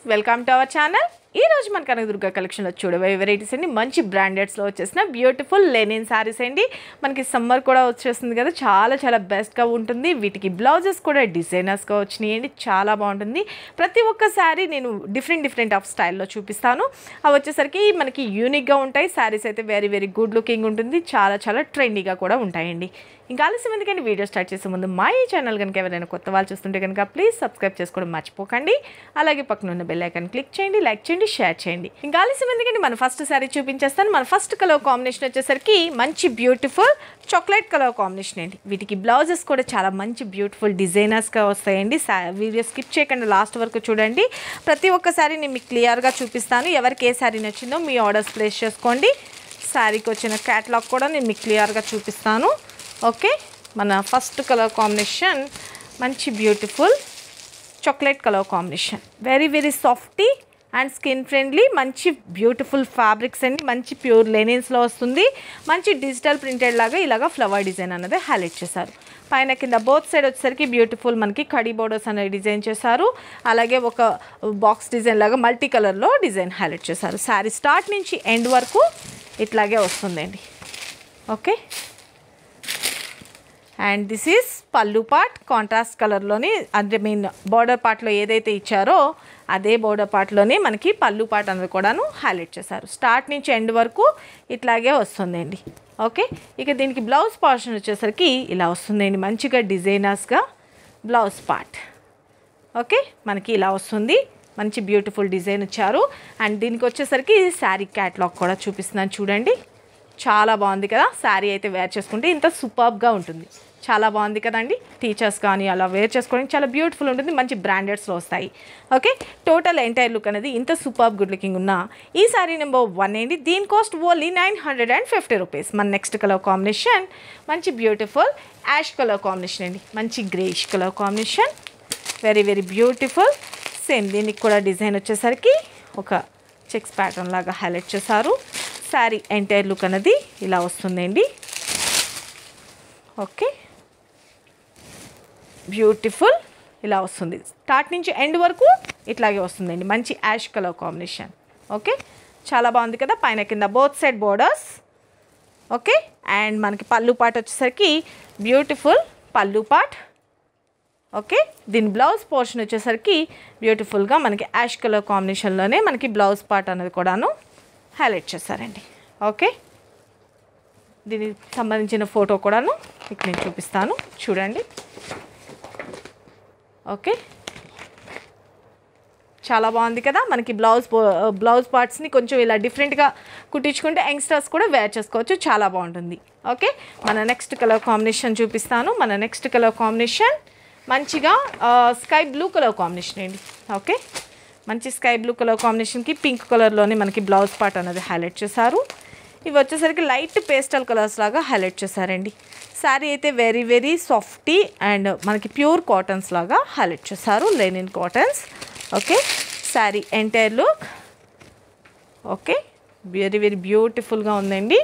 welcome to our channel ఈ రోజు మన కనకదుర్గ కలెక్షన్లో చూడవే వెరైటీస్ అండి మంచి బ్రాండెడ్స్లో వచ్చేసిన బ్యూటిఫుల్ లెనిన్ శారీస్ అండి మనకి సమ్మర్ కూడా వచ్చేస్తుంది కదా చాలా చాలా బెస్ట్గా ఉంటుంది వీటికి బ్లౌజెస్ కూడా డిజైనర్స్గా వచ్చినాయి అండి చాలా బాగుంటుంది ప్రతి ఒక్క శారీ నేను డిఫరెంట్ డిఫరెంట్ ఆఫ్ స్టైల్లో చూపిస్తాను అవి వచ్చేసరికి మనకి యూనిక్గా ఉంటాయి శారీస్ అయితే వెరీ వెరీ గుడ్ లుకింగ్ ఉంటుంది చాలా చాలా ట్రెండీగా కూడా ఉంటాయండి ఇంకా ఆలస్యం ఎందుకంటే వీడియో స్టార్ట్ చేసే ముందు మా ఈ ఛానల్ కనుక ఎవరైనా కొత్త వాళ్ళు చూస్తుంటే కనుక ప్లీజ్ సబ్స్క్రైబ్ చేసుకోవడం మర్చిపోకండి అలాగే పక్కన ఉన్న బెల్ ఐకాన్ క్లిక్ చేయండి లైక్ చేయండి షేర్ చేయండి ఇంకా ఆలస్యం ఎందుకంటే మన ఫస్ట్ శారీ చూపించేస్తాను మన ఫస్ట్ కలర్ కాంబినేషన్ వచ్చేసరికి మంచి బ్యూటిఫుల్ చాక్లెట్ కలర్ కాంబినేషన్ అండి వీటికి బ్లౌజెస్ కూడా చాలా మంచి బ్యూటిఫుల్ డిజైనర్స్గా వస్తాయండి వీడియో స్కిప్ చేయకుండా లాస్ట్ వరకు చూడండి ప్రతి ఒక్క శారీ నేను మీకు క్లియర్గా చూపిస్తాను ఎవరికి ఏ శారీ నచ్చిందో మీ ఆర్డర్స్ ప్లేస్ చేసుకోండి శారీకి వచ్చిన క్యాటలాగ్ కూడా నేను మీకు క్లియర్గా చూపిస్తాను ఓకే మన ఫస్ట్ కలర్ కాంబినేషన్ మంచి beautiful chocolate colour combination very very softy and skin friendly మంచి బ్యూటిఫుల్ ఫ్యాబ్రిక్స్ అండి మంచి ప్యూర్ లెనిన్స్లో వస్తుంది మంచి డిజిటల్ ప్రింటెడ్ లాగా ఇలాగా ఫ్లవర్ డిజైన్ అనేది హైలైట్ చేశారు పైన కింద బోత్ సైడ్ వచ్చేసరికి బ్యూటిఫుల్ మనకి కడీ బోర్డర్స్ అనేది డిజైన్ చేశారు అలాగే ఒక బాక్స్ డిజైన్ లాగా మల్టీ కలర్లో డిజైన్ హైలైట్ చేశారు శారీ స్టార్ట్ నుంచి ఎండ్ వరకు ఇట్లాగే వస్తుందండి okay and this is pallu part contrast కలర్లోని అంటే మీన్ బార్డర్ పార్ట్లో ఏదైతే ఇచ్చారో అదే బోర్డర్ పార్ట్లోనే మనకి పళ్ళు పార్ట్ అనేది కూడాను హైలైట్ చేశారు స్టార్ట్ నుంచి ఎండ్ వరకు ఇట్లాగే వస్తుందండి ఓకే ఇక దీనికి బ్లౌజ్ పోర్షన్ వచ్చేసరికి ఇలా వస్తుందండి మంచిగా డిజైనర్స్గా బ్లౌజ్ పార్ట్ ఓకే మనకి ఇలా వస్తుంది మంచి బ్యూటిఫుల్ డిజైన్ ఇచ్చారు అండ్ దీనికి వచ్చేసరికి శారీ క్యాట్లాగ్ కూడా చూపిస్తున్నాను చూడండి చాలా బాగుంది కదా శారీ అయితే వేర్ చేసుకుంటే ఇంత సూపర్గా ఉంటుంది చాలా బాగుంది కదండి టీచర్స్ కానీ అలా వేర్ చేసుకోవడానికి చాలా బ్యూటిఫుల్ ఉంటుంది మంచి బ్రాండెడ్స్లో వస్తాయి ఓకే టోటల్ ఎంటైర్ లుక్ అనేది ఇంత సూపర్ గుడ్ లుకింగ్ ఉన్న ఈ శారీ నెంబర్ వన్ ఏంటి దీని cost only nine hundred and fifty rupees మన నెక్స్ట్ కలర్ కాంబినేషన్ మంచి బ్యూటిఫుల్ యాష్ కలర్ కాంబినేషన్ అండి మంచి greyish colour combination very very beautiful same దీనికి కూడా డిజైన్ వచ్చేసరికి ఒక చెక్స్ ప్యాటర్న్ లాగా హైలైట్ చేశారు శారీ ఎంటైర్ లుక్ అనేది ఇలా వస్తుందండి ఓకే బ్యూటిఫుల్ ఇలా వస్తుంది స్టార్ట్ నుంచి ఎండ్ వరకు ఇట్లాగే వస్తుందండి మంచి యాష్ కలర్ కాంబినేషన్ ఓకే చాలా బాగుంది కదా పైన కింద both side borders okay and మనకి పళ్ళు పాట్ వచ్చేసరికి బ్యూటిఫుల్ పళ్ళు పాట్ ఓకే దీని బ్లౌజ్ పోర్షన్ వచ్చేసరికి బ్యూటిఫుల్గా మనకి యాష్ కలర్ కాంబినేషన్లోనే మనకి బ్లౌజ్ పార్ట్ అనేది కూడాను హైలైట్ చేశారండి ఓకే దీనికి సంబంధించిన ఫోటో కూడాను మీకు నేను చూపిస్తాను చూడండి ఓకే చాలా బాగుంది కదా మనకి బ్లౌజ్ బ్లౌజ్ పార్ట్స్ని కొంచెం ఇలా డిఫరెంట్గా కుట్టించుకుంటే యంగ్స్టర్స్ కూడా వేర్ చేసుకోవచ్చు చాలా బాగుంటుంది ఓకే మన నెక్స్ట్ కలర్ కాంబినేషన్ చూపిస్తాను మన నెక్స్ట్ కలర్ కాంబినేషన్ మంచిగా స్కై బ్లూ కలర్ కాంబినేషన్ అండి ఓకే మంచి స్కై బ్లూ కలర్ కాంబినేషన్కి పింక్ కలర్లోనే మనకి బ్లౌజ్ పార్ట్ అనేది హైలైట్ చేశారు ఇవి వచ్చేసరికి లైట్ పేస్టల్ కలర్స్ లాగా హైలైట్ చేశారండి శారీ అయితే వెరీ వెరీ సాఫ్టీ అండ్ మనకి ప్యూర్ కాటన్స్ లాగా హైలైట్ చేశారు linen cottons okay saree entire look okay very very బ్యూటిఫుల్గా ఉందండి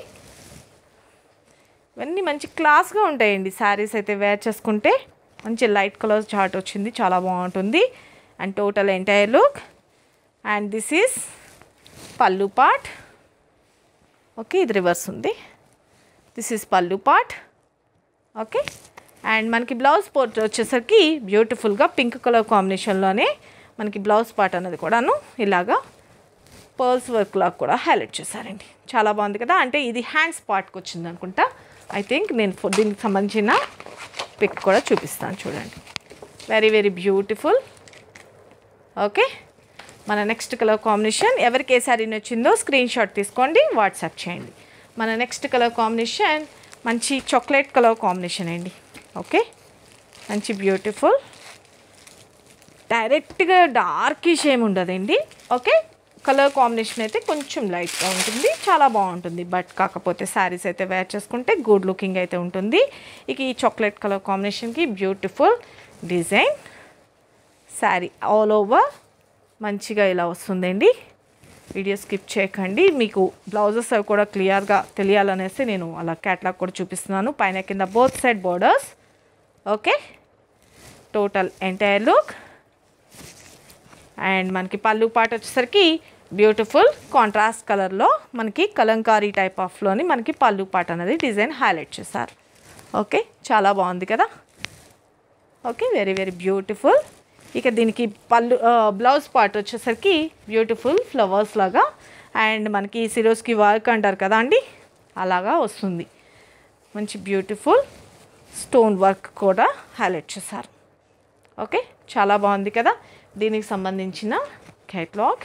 ఇవన్నీ మంచి క్లాస్గా ఉంటాయండి శారీస్ అయితే వేర్ చేసుకుంటే మంచి లైట్ కలర్ చార్ట్ వచ్చింది చాలా బాగుంటుంది and total entire look and this is pallu part okay ఇది రివర్స్ ఉంది this is pallu part okay and మనకి బ్లౌజ్ పోర్ట్ వచ్చేసరికి బ్యూటిఫుల్గా పింక్ కలర్ కాంబినేషన్లోనే మనకి బ్లౌజ్ పార్ట్ అనేది కూడాను ఇలాగా పర్ల్స్ వర్క్ లాగా కూడా హైలైట్ చేశారండి చాలా బాగుంది కదా అంటే ఇది హ్యాండ్స్ పార్ట్కి వచ్చింది అనుకుంటా ఐ థింక్ నేను ఫో- దీనికి సంబంధించిన పిక్ కూడా చూపిస్తాను చూడండి వెరీ వెరీ బ్యూటిఫుల్ ఓకే మన నెక్స్ట్ కలర్ కాంబినేషన్ ఎవరికి ఏ శారీ నచ్చిందో స్క్రీన్ షాట్ తీసుకోండి వాట్సాప్ చేయండి మన నెక్స్ట్ కలర్ కాంబినేషన్ మంచి చాక్లెట్ కలర్ కాంబినేషన్ అండి ఓకే మంచి బ్యూటిఫుల్ డైరెక్ట్గా డార్కిష్ ఏమి ఉండదండి ఓకే కలర్ కాంబినేషన్ అయితే కొంచెం లైట్గా ఉంటుంది చాలా బాగుంటుంది బట్ కాకపోతే శారీస్ అయితే వేర్ చేసుకుంటే గుడ్ లుకింగ్ అయితే ఉంటుంది ఇక ఈ చాక్లెట్ కలర్ కాంబినేషన్కి beautiful design saree all over మంచిగా ఇలా వస్తుందండి వీడియో స్కిప్ చేయకండి మీకు బ్లౌజెస్ అవి కూడా క్లియర్గా తెలియాలనేసి నేను అలా క్యాట్లాగ్ కూడా చూపిస్తున్నాను పైన కింద both side borders okay total entire look and మనకి పళ్ళు పాట వచ్చేసరికి బ్యూటిఫుల్ కాంట్రాస్ట్ కలర్లో మనకి కలంకారీ టైప్ ఆఫ్లోని మనకి పళ్ళు పాట అనేది డిజైన్ హైలైట్ చేశారు ఓకే చాలా బాగుంది కదా ఓకే వెరీ వెరీ బ్యూటిఫుల్ ఇక దీనికి పళ్ళు బ్లౌజ్ పార్ట్ వచ్చేసరికి బ్యూటిఫుల్ ఫ్లవర్స్ లాగా అండ్ మనకి సిరోస్కి వర్క్ అంటారు కదా అండి అలాగా వస్తుంది మంచి బ్యూటిఫుల్ స్టోన్ వర్క్ కూడా హైలైట్ చేశారు ఓకే చాలా బాగుంది కదా దీనికి సంబంధించిన కేటలాగ్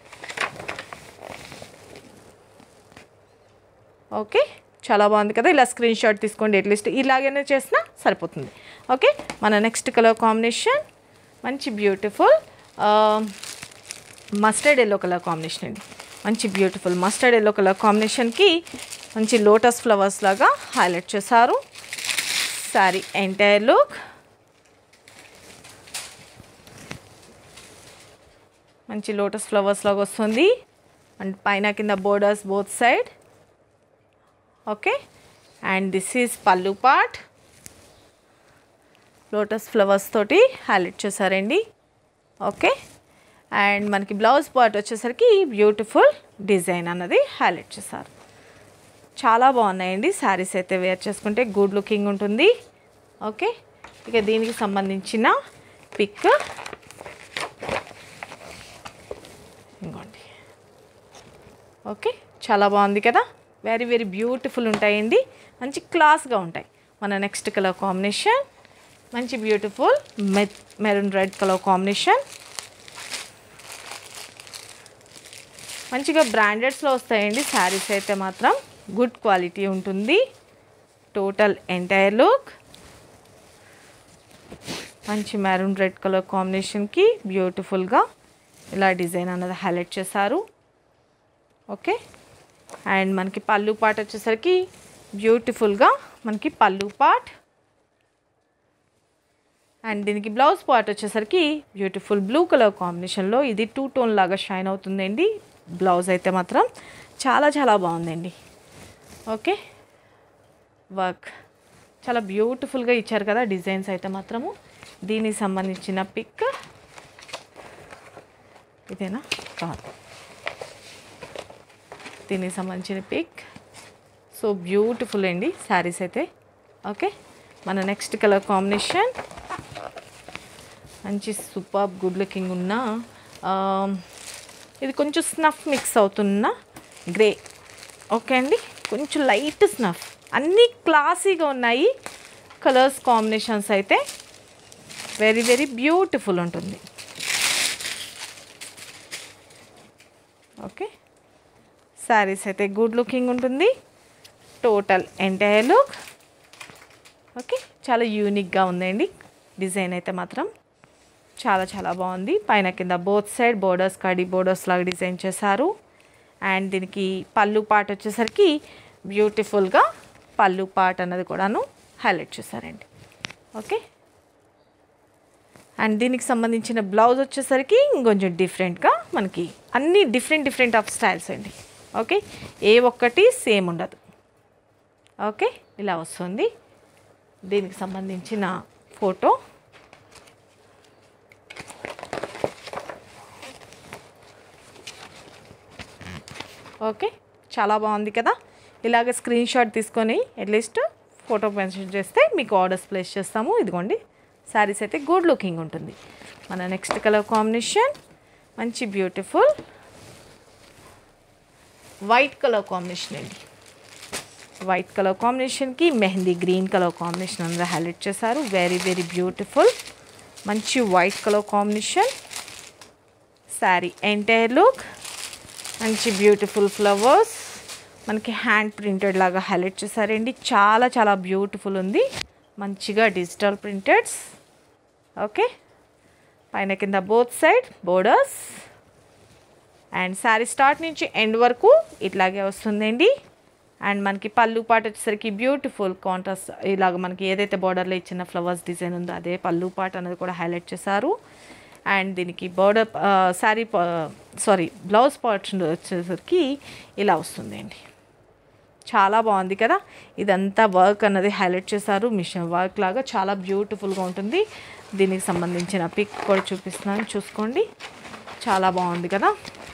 ఓకే చాలా బాగుంది కదా ఇలా స్క్రీన్ షాట్ తీసుకోండి అట్లీస్ట్ ఇలాగైనా చేసినా సరిపోతుంది ఓకే మన నెక్స్ట్ కలర్ కాంబినేషన్ మంచి beautiful mustard yellow colour combination అండి మంచి బ్యూటిఫుల్ మస్టర్డ్ ఎల్లో కలర్ కాంబినేషన్కి మంచి లోటస్ ఫ్లవర్స్ లాగా హైలైట్ చేశారు శారీ ఎంటైర్ లుక్ మంచి లోటస్ ఫ్లవర్స్ లాగా వస్తుంది అండ్ పైన కింద borders both side okay and this is pallu part lotus flowers తోటి హైలైట్ చేశారండి ఓకే అండ్ మనకి బ్లౌజ్ పార్ట్ వచ్చేసరికి బ్యూటిఫుల్ డిజైన్ అన్నది హైలైట్ చేశారు చాలా బాగున్నాయండి శారీస్ అయితే వేర్ చేసుకుంటే గుడ్ లుకింగ్ ఉంటుంది ఓకే ఇక దీనికి సంబంధించిన పిక్ ఇంకోండి ఓకే చాలా బాగుంది కదా వెరీ వెరీ బ్యూటిఫుల్ ఉంటాయండి మంచి క్లాస్గా ఉంటాయి మన నెక్స్ట్ కలర్ కాంబినేషన్ మంచి బ్యూటిఫుల్ మె మెరూన్ రెడ్ కలర్ కాంబినేషన్ మంచిగా బ్రాండెడ్స్లో వస్తాయండి శారీస్ అయితే మాత్రం గుడ్ క్వాలిటీ ఉంటుంది టోటల్ ఎంటైర్ లుక్ మంచి మెరూన్ రెడ్ కలర్ కాంబినేషన్కి బ్యూటిఫుల్గా ఇలా డిజైన్ అన్నది హైలైట్ చేశారు ఓకే అండ్ మనకి పళ్ళు పాట్ వచ్చేసరికి బ్యూటిఫుల్గా మనకి పళ్ళు పాట్ అండ్ దీనికి బ్లౌజ్ పార్ట్ వచ్చేసరికి బ్యూటిఫుల్ బ్లూ కలర్ కాంబినేషన్లో ఇది టూ టోన్ లాగా షైన్ అవుతుందండి బ్లౌజ్ అయితే మాత్రం చాలా చాలా బాగుందండి ఓకే వర్క్ చాలా బ్యూటిఫుల్గా ఇచ్చారు కదా డిజైన్స్ అయితే మాత్రము దీనికి సంబంధించిన పిక్ ఇదేనా కాదు దీనికి సంబంధించిన పిక్ సో బ్యూటిఫుల్ అండి శారీస్ అయితే ఓకే మన నెక్స్ట్ కలర్ కాంబినేషన్ మంచి సూపర్ గుడ్ లుకింగ్ ఉన్న ఆ, ఇది కొంచెం స్నఫ్ మిక్స్ అవుతున్న గ్రే ఓకే అండి కొంచెం లైట్ స్నఫ్ అన్నీ క్లాసీగా ఉన్నాయి కలర్స్ కాంబినేషన్స్ అయితే వెరీ వెరీ బ్యూటిఫుల్ ఉంటుంది ఓకే శారీస్ అయితే గుడ్ లుకింగ్ ఉంటుంది టోటల్ ఎంటైర్ లుక్ ఓకే చాలా యూనిక్గా ఉందండి డిజైన్ అయితే మాత్రం చాలా చాలా బాగుంది పైన కింద బోత్ సైడ్ బోర్డర్స్ కడి బోర్డర్స్ లాగా డిజైన్ చేశారు అండ్ దీనికి పళ్ళు పాట వచ్చేసరికి బ్యూటిఫుల్గా పళ్ళు పాట అన్నది కూడాను హైలైట్ చేశారండి ఓకే అండ్ దీనికి సంబంధించిన బ్లౌజ్ వచ్చేసరికి ఇంకొంచెం డిఫరెంట్గా మనకి అన్ని డిఫరెంట్ డిఫరెంట్ ఆఫ్ స్టైల్స్ అండి ఓకే ఏ ఒక్కటి సేమ్ ఉండదు ఓకే ఇలా వస్తుంది దీనికి సంబంధించిన ఫోటో ఓకే చాలా బాగుంది కదా ఇలాగ స్క్రీన్ షాట్ తీసుకొని అట్లీస్ట్ ఫోటో మెన్షన్ చేస్తే మీకు ఆర్డర్స్ ప్లేస్ చేస్తాము ఇదిగోండి శారీస్ అయితే గుడ్ లుకింగ్ ఉంటుంది మన నెక్స్ట్ కలర్ కాంబినేషన్ మంచి బ్యూటిఫుల్ వైట్ కలర్ కాంబినేషన్ అండి వైట్ కలర్ కాంబినేషన్కి మెహందీ గ్రీన్ కలర్ కాంబినేషన్ అందరూ హైలైట్ చేశారు వెరీ వెరీ బ్యూటిఫుల్ మంచి white colour combination sari entire look మంచి బ్యూటిఫుల్ ఫ్లవర్స్ మనకి హ్యాండ్ ప్రింటెడ్ లాగా హైలైట్ చేశారండి చాలా చాలా బ్యూటిఫుల్ ఉంది మంచిగా డిజిటల్ ప్రింటెడ్స్ ఓకే పైన కింద both side borders and sari start నుంచి ఎండ్ వరకు ఇట్లాగే వస్తుందండి అండ్ మనకి పళ్ళు పాట వచ్చేసరికి బ్యూటిఫుల్ కాంట్రాస్ట్ ఇలాగ మనకి ఏదైతే బార్డర్లో ఇచ్చిన ఫ్లవర్స్ డిజైన్ ఉందో అదే పళ్ళు పాట అనేది కూడా హైలైట్ చేశారు అండ్ దీనికి border sari sorry blouse part వచ్చేసరికి ఇలా వస్తుందండి చాలా బాగుంది కదా ఇదంతా వర్క్ అన్నది హైలైట్ చేశారు మిషన్ వర్క్ లాగా చాలా బ్యూటిఫుల్గా ఉంటుంది దీనికి సంబంధించిన పిక్ కూడా చూపిస్తున్నాను చూసుకోండి చాలా బాగుంది కదా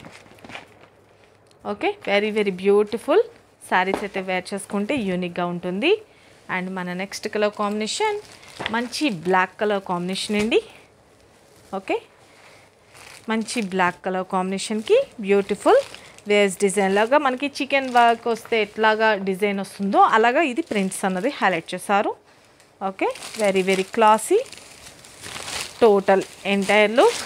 okay very very beautiful saris అయితే వేర్ చేసుకుంటే యూనిక్గా ఉంటుంది అండ్ మన నెక్స్ట్ కలర్ కాంబినేషన్ మంచి బ్లాక్ కలర్ కాంబినేషన్ అండి ఓకే మంచి బ్లాక్ కలర్ కాంబినేషన్కి బ్యూటిఫుల్ వేస్ డిజైన్ లాగా మనకి చికెన్ వర్క్ వస్తే ఎట్లాగా డిజైన్ వస్తుందో అలాగా ఇది ప్రింట్స్ అన్నది హైలైట్ చేశారు okay very very classy total entire look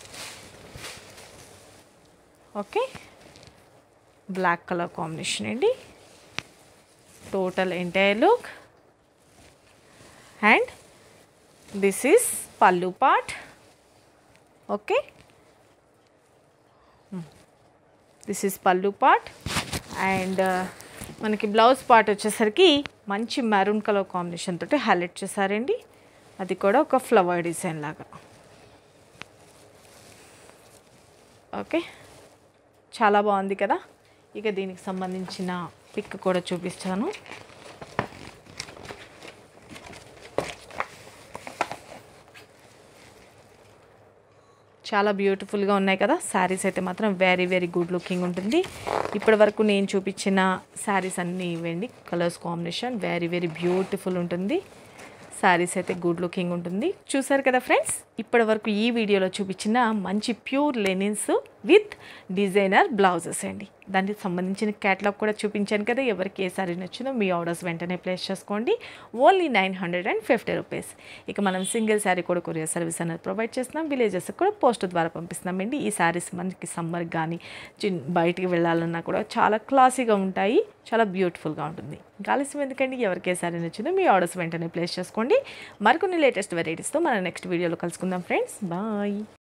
okay black colour combination అండి total entire look and this is pallu part okay this is pallu part and మనకి బ్లౌజ్ పార్ట్ వచ్చేసరికి మంచి మెరూన్ కలర్ కాంబినేషన్ తోటి హైలైట్ చేశారండి అది కూడా ఒక ఫ్లవర్ డిజైన్ లాగా ఓకే చాలా బాగుంది కదా ఇక దీనికి సంబంధించిన పిక్ కూడా చూపిస్తాను చాలా బ్యూటిఫుల్గా ఉన్నాయి కదా శారీస్ అయితే మాత్రం వెరీ వెరీ గుడ్ లుకింగ్ ఉంటుంది ఇప్పటి వరకు నేను చూపించిన శారీస్ అన్నీ ఇవ్వండి colours combination very very beautiful ఉంటుంది శారీస్ అయితే గుడ్ లుకింగ్ ఉంటుంది చూసారు కదా ఫ్రెండ్స్ ఇప్పటి వరకు ఈ వీడియోలో చూపించిన మంచి pure linens with designer blouses అండి దానికి సంబంధించిన క్యాటలాగ్ కూడా చూపించాను కదా ఎవరికి ఏ సారీ నచ్చిందో మీ ఆర్డర్స్ వెంటనే ప్లేస్ చేసుకోండి only nine hundred and fifty rupees ఇక మనం సింగిల్ శారీ కూడా కొరియర్ సర్వీస్ అనేది ప్రొవైడ్ చేస్తున్నాం విలేజెస్ కూడా పోస్ట్ ద్వారా పంపిస్తున్నామండి ఈ శారీస్ మనకి సమ్మర్ కానీ చిన్ బయటికి వెళ్ళాలన్నా కూడా చాలా క్లాసీగా ఉంటాయి చాలా బ్యూటిఫుల్గా ఉంటుంది ఇంకా ఆలస్యం ఎందుకండి ఎవరికి ఏ సారీ నచ్చిందో మీ ఆర్డర్స్ వెంటనే ప్లేస్ చేసుకోండి మరికొన్ని లేటెస్ట్ వెరైటీస్తో మన నెక్స్ట్ వీడియోలో కలుసుకుందాం ఫ్రెండ్స్ బాయ్